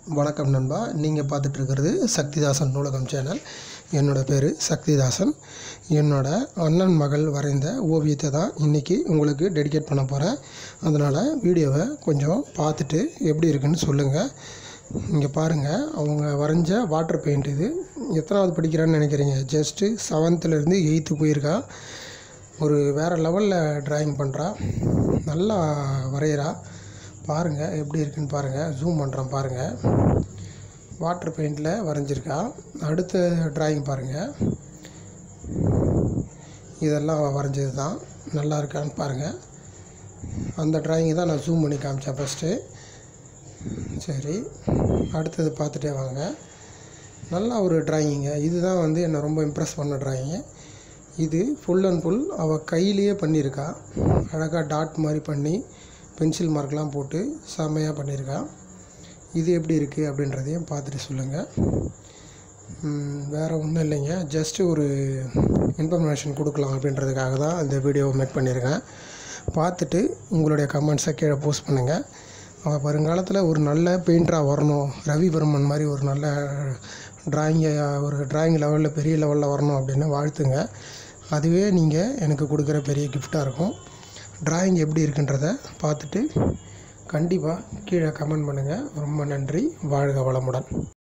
வணக்கம் நண்பா நீங்கள் பார்த்துட்ருக்கிறது சக்திதாசன் நூலகம் சேனல் என்னோடய பேர் சக்திதாசன் என்னோட அண்ணன் மகள் வரைந்த ஓவியத்தை தான் இன்றைக்கி உங்களுக்கு டெடிகேட் பண்ண போகிறேன் அதனால் வீடியோவை கொஞ்சம் பார்த்துட்டு எப்படி இருக்குன்னு சொல்லுங்கள் இங்கே பாருங்கள் அவங்க வரைஞ்ச வாட்டர் பெயிண்ட் இது எத்தனாவது படிக்கிறான்னு நினைக்கிறீங்க ஜஸ்ட்டு செவன்த்துலேருந்து எயித்து போயிருக்கா ஒரு வேறு லெவலில் ட்ராயிங் பண்ணுறா நல்லா வரைகிறா பாருங்கள் எப்படி இருக்குன்னு பாருங்கள் ஜூம் பண்ணுறேன் பாருங்கள் வாட்டர் பெயிண்டில் வரைஞ்சிருக்கா அடுத்த டிராயிங் பாருங்கள் இதெல்லாம் அவ வரைஞ்சது தான் நல்லா இருக்கான்னு பாருங்கள் அந்த டிராயிங்கை தான் நான் ஜூம் பண்ணி காமிச்சேன் ஃபஸ்ட்டு சரி அடுத்தது பார்த்துட்டே வாங்க நல்லா ஒரு டிராயிங்க இதுதான் வந்து என்னை ரொம்ப இம்ப்ரெஸ் பண்ண டிராயிங்கு இது ஃபுல் அண்ட் ஃபுல் அவள் கையிலேயே பண்ணியிருக்கா அழகாக டாட் மாதிரி பண்ணி பென்சில் மார்க்லாம் போட்டு செம்மையாக பண்ணியிருக்கா இது எப்படி இருக்குது அப்படின்றதையும் பார்த்துட்டு சொல்லுங்கள் வேறு ஒன்றும் இல்லைங்க ஜஸ்ட்டு ஒரு இன்ஃபர்மேஷன் கொடுக்கலாம் அப்படின்றதுக்காக தான் இந்த வீடியோவை மேக் பண்ணியிருக்கேன் பார்த்துட்டு உங்களுடைய கமெண்ட்ஸை கீழே போஸ்ட் பண்ணுங்கள் அவள் வருங்காலத்தில் ஒரு நல்ல பெயிண்டராக வரணும் ரவிவர்மன் மாதிரி ஒரு நல்ல டிராயிங்கை ஒரு டிராயிங் லெவலில் பெரிய லெவலில் வரணும் அப்படின்னு வாழ்த்துங்க அதுவே நீங்கள் எனக்கு கொடுக்குற பெரிய கிஃப்டாக இருக்கும் டிராயிங் எப்படி இருக்குன்றத பார்த்துட்டு கண்டிப்பாக கீழே கமெண்ட் பண்ணுங்கள் ரொம்ப நன்றி வாழ்க வளமுடன்